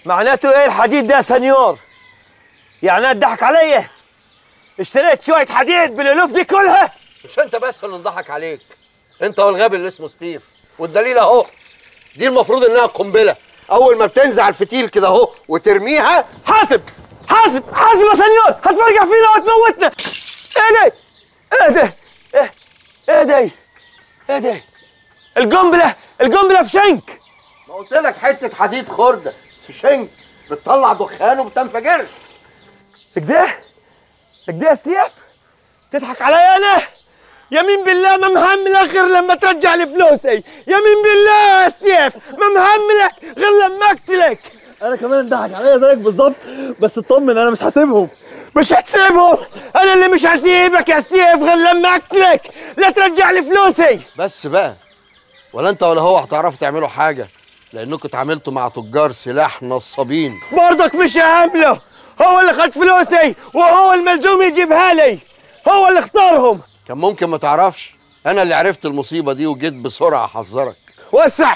معناته ايه الحديد ده يا سنيور يعني اتضحك عليا اشتريت شويه حديد بالالوف دي كلها مش انت بس اللي انضحك عليك انت والغبي اللي اسمه ستيف والدليل اهو دي المفروض انها قنبله اول ما بتنزع الفتيل كده اهو وترميها حاسب حاسب حاسب يا سنيور هتفرقع فينا وتموتنا ايه ده ايه ده ايه ايه ده ايه ده القنبله القنبله في شنك ما قلت لك حته حديد خرده في شنك بتطلع دخان وبتنفجرش كده كده يا ستيف تضحك عليا انا يمين بالله ما مهملك غير لما ترجع لي فلوسي يمين بالله يا ستيف ما مهملك غير لما اقتلك انا كمان انضحك عليا زيك بالظبط بس اطمن انا مش هسيبهم مش هتسيبهم انا اللي مش هسيبك يا ستيف غير لما اقتلك لا ترجع لي فلوسي بس بقى ولا انت ولا هو هتعرفوا تعملوا حاجه لانكم اتعاملتوا مع تجار سلاح نصابين برضك مش هعمله هو اللي خد فلوسي وهو الملزوم يجيبها لي هو اللي اختارهم كان ممكن ما تعرفش انا اللي عرفت المصيبه دي وجيت بسرعه احذرك وسع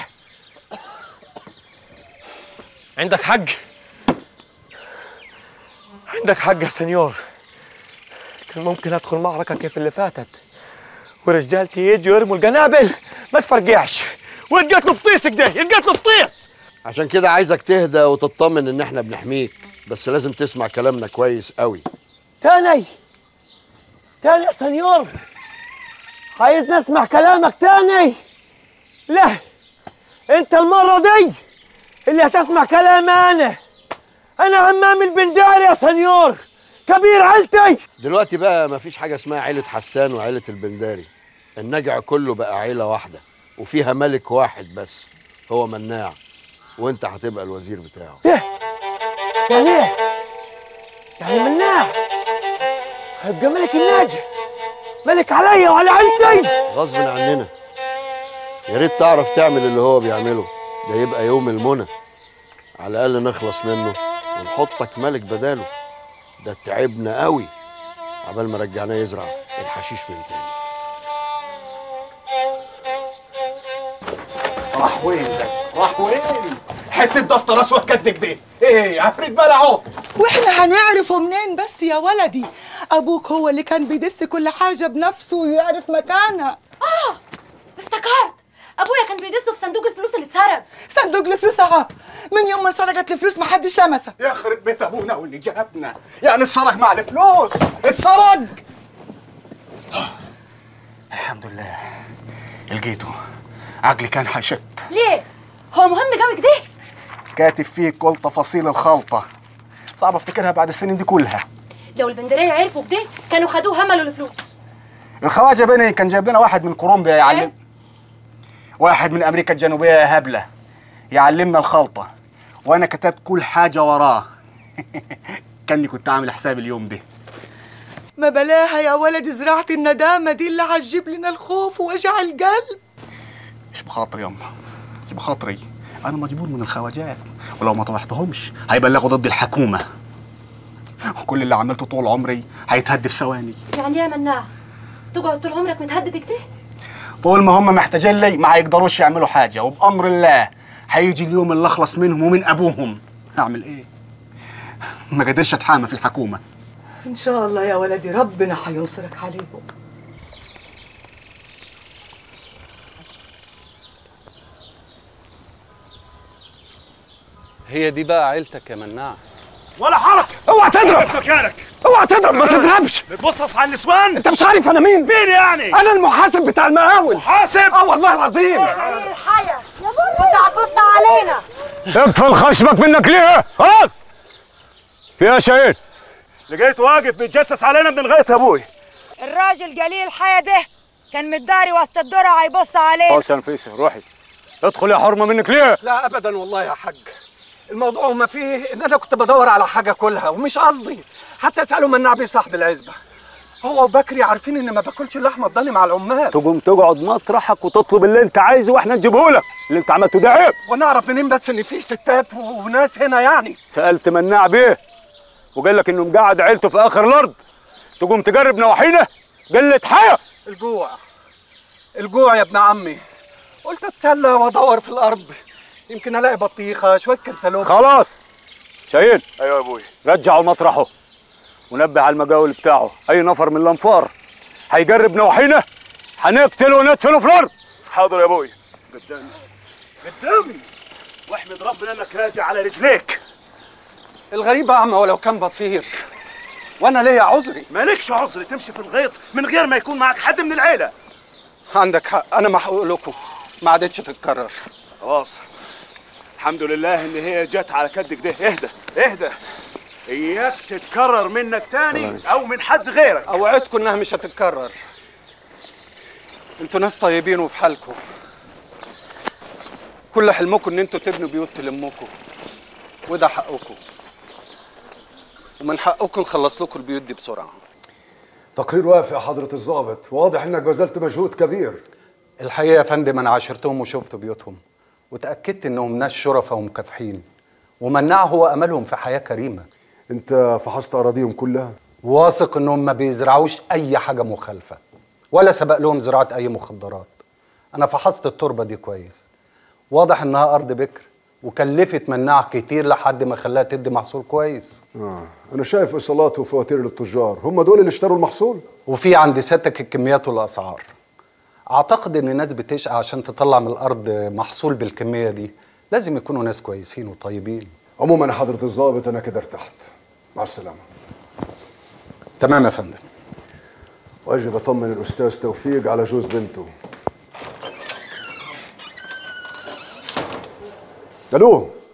عندك حق عندك حق يا سنيور كان ممكن ادخل معركه كيف اللي فاتت ورجالتي يجوا يرموا القنابل ما تفرقعش ويتقتلوا فطيس كده يتقتلوا فطيس عشان كده عايزك تهدى وتطمن ان احنا بنحميك بس لازم تسمع كلامنا كويس قوي تاني تاني يا سنيور عايز نسمع كلامك تاني لا انت المرة دي اللي هتسمع كلام انا انا عمام البنداري يا سنيور كبير عيلتي دلوقتي بقى مفيش حاجه اسمها عيله حسان وعيله البنداري النجع كله بقى عيله واحده وفيها ملك واحد بس هو مناع وانت هتبقى الوزير بتاعه ايه يعني ايه يعني مناع هيبقى ملك الناجي ملك عليا وعلى عيلتي غصب عننا يا ريت تعرف تعمل اللي هو بيعمله ده يبقى يوم المنى على الاقل نخلص منه ونحطك ملك بداله ده تعبنا قوي عبال ما رجعناه يزرع الحشيش من تاني راح وين بس راح وين حته دفتر اسود قد كده ايه عفريت بلعه واحنا هنعرفه منين بس يا ولدي ابوك هو اللي كان بيدس كل حاجه بنفسه ويعرف مكانها اه افتكرت ابويا كان بيدسه في صندوق الفلوس اللي اتسرق صندوق الفلوس اهو من يوم ما سرقت الفلوس ما حدش لمسها يخرب بيت ابونا واللي جابنا يعني اتسرق مع الفلوس اتسرق الحمد لله لقيته عقلي كان حشت ليه هو مهم قوي كده كاتب فيه كل تفاصيل الخلطه صعب افتكرها بعد السنين دي كلها لو البندريه عرفوا كده كانوا خدوه هملوا الفلوس الخواجه بني كان جايب لنا واحد من كولومبيا يعلم واحد من امريكا الجنوبيه يا هبله يعلمنا الخلطه وانا كتبت كل حاجه وراه كاني كنت عامل حساب اليوم ده ما بلاها يا ولد زراعة الندامة دي اللي هتجيب لنا الخوف ووجع القلب مش بخاطري يما مش بخاطري انا مجبور من الخواجات ولو ما طوحتهمش هيبلغوا ضد الحكومه وكل اللي عملته طول عمري هيتهد في ثواني يعني يا مناع تقعد طول عمرك متهدد كده طول ما هم محتاجين لي ما هيقدروش يعملوا حاجه وبامر الله هيجي اليوم اللي اخلص منهم ومن ابوهم اعمل ايه ما قدرش اتحامى في الحكومه ان شاء الله يا ولدي ربنا هينصرك عليهم هي دي بقى عيلتك يا مناع ولا حركه اوعى تضرب مكانك اوعى تضرب ما تضربش بتبصص على النسوان انت مش عارف انا مين مين يعني انا المحاسب بتاع المقاول محاسب اه والله العظيم الحياة كنت هتبص علينا اقفل خشمك منك ليه خلاص فيها شيء لقيته واقف بيتجسس علينا من غايه ابوي الراجل قليل الحياة ده كان متداري وسط الدرع هيبص عليه خلاص يا نفيسه روحي ادخل يا حرمه منك ليه لا ابدا والله يا حاج الموضوع ما فيه ان انا كنت بدور على حاجه كلها ومش قصدي حتى اساله مناع بيه صاحب العزبه هو وبكري عارفين ان ما باكلش اللحمه الضاني مع العمال تقوم تقعد مطرحك وتطلب اللي انت عايزه واحنا نجيبه لك اللي انت عملته ده عيب ونعرف منين بس ان في ستات وناس هنا يعني سالت مناع بيه وقال لك انه مقعد عيلته في اخر الارض تقوم تجرب نواحينا قله حياه الجوع الجوع يا ابن عمي قلت اتسلى وادور في الارض يمكن الاقي بطيخه شويه كنتالوب خلاص شاهين ايوه يا ابوي رجعه مطرحه ونبه على المجاول بتاعه اي نفر من الانفار هيجرب نواحينا هنقتله وندفنه في الارض حاضر يا ابوي قدامي قدامي واحمد ربنا انك راجع على رجليك الغريب اعمى ولو كان بصير وانا ليا عذري مالكش عذر تمشي في الغيط من غير ما يكون معك حد من العيله عندك حق انا محقوق لكم ما عادتش تتكرر خلاص الحمد لله ان هي جت على كدك ده اهدى اهدى اياك تتكرر منك تاني او من حد غيرك اوعدكم انها مش هتتكرر انتوا ناس طيبين وفي حالكم كل حلمكم ان انتوا تبنوا بيوت تلمكم وده حقكم ومن حقكم نخلص لكم البيوت دي بسرعه تقرير وافي يا حضرة الضابط واضح انك بذلت مجهود كبير الحقيقه يا فندم انا عاشرتهم وشفت بيوتهم وتاكدت انهم ناس شرفاء ومكافحين ومناع هو املهم في حياه كريمه انت فحصت اراضيهم كلها واثق انهم ما بيزرعوش اي حاجه مخالفه ولا سبق لهم زراعه اي مخدرات انا فحصت التربه دي كويس واضح انها ارض بكر وكلفت مناع كتير لحد ما خلاها تدي محصول كويس آه. انا شايف ايصالات وفواتير للتجار هم دول اللي اشتروا المحصول وفي عند سيادتك الكميات والاسعار اعتقد ان الناس بتشقى عشان تطلع من الارض محصول بالكميه دي لازم يكونوا ناس كويسين وطيبين عموما يا حضرة الضابط انا كده ارتحت مع السلامة تمام يا فندم واجب اطمن الاستاذ توفيق على جوز بنته الو